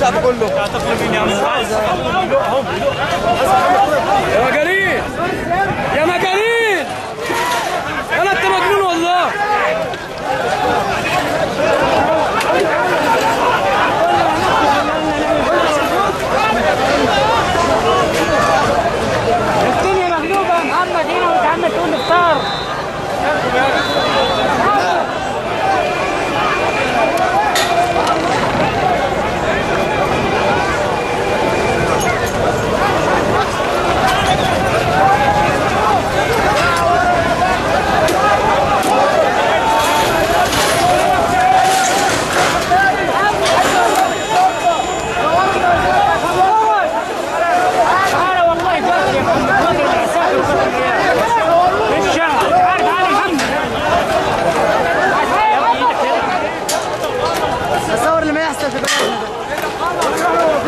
الشعب كله يا مجانين يا مجانين انا انت مجنون والله الدنيا مغلوبة يا محمد هنا وانت عمال تقول افطار تعالى والله جد يا محمد بدر العساكر وبدر الرياض في الشارع تعالى تعالى يا محمد اصور اللي ما يحصل في بلدنا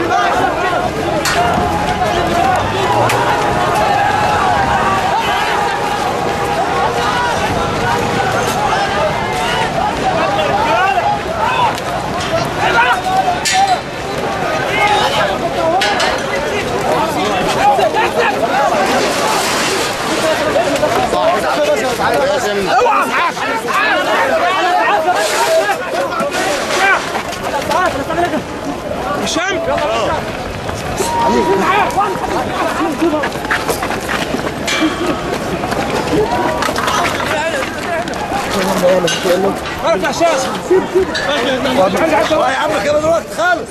يا عم كده دلوقتي خالص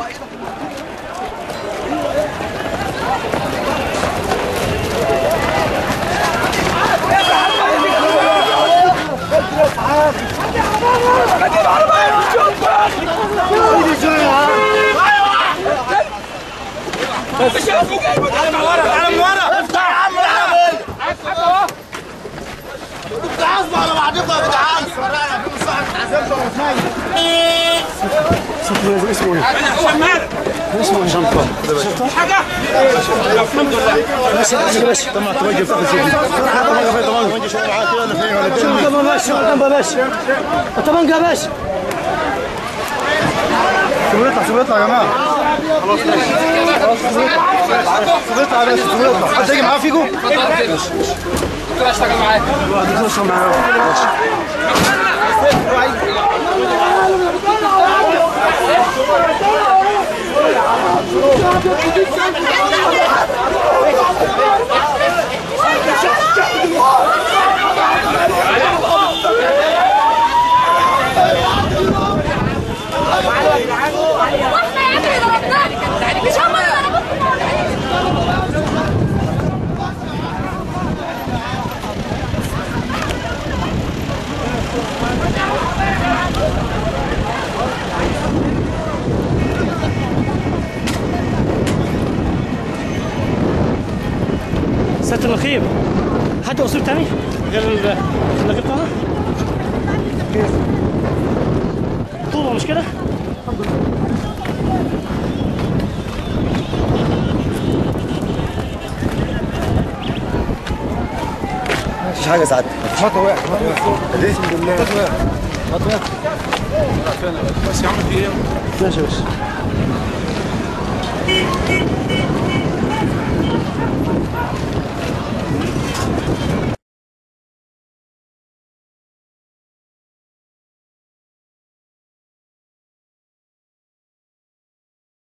تعالى من ورا افتح يا عم العربية بتعصبوا على بعضكم يا جدعان طبعا باش شو يطلع شو يطلع يا جماعه خلاص شو يطلع بس شو يطلع حد يجي معاه فيكم واحنا يا ابني ضربناك مش هم اللي ضربوكم سيادة النقيب حد أصيب تاني غير ال- النقيب طه؟ طوبة مش كده؟ مفيش حاجه سعادتك خطوه واحد خطوه واحد ليه؟ الحمد لله خطوه واحد خطوه واحد بس يا عم في ايه ماشي يا باشا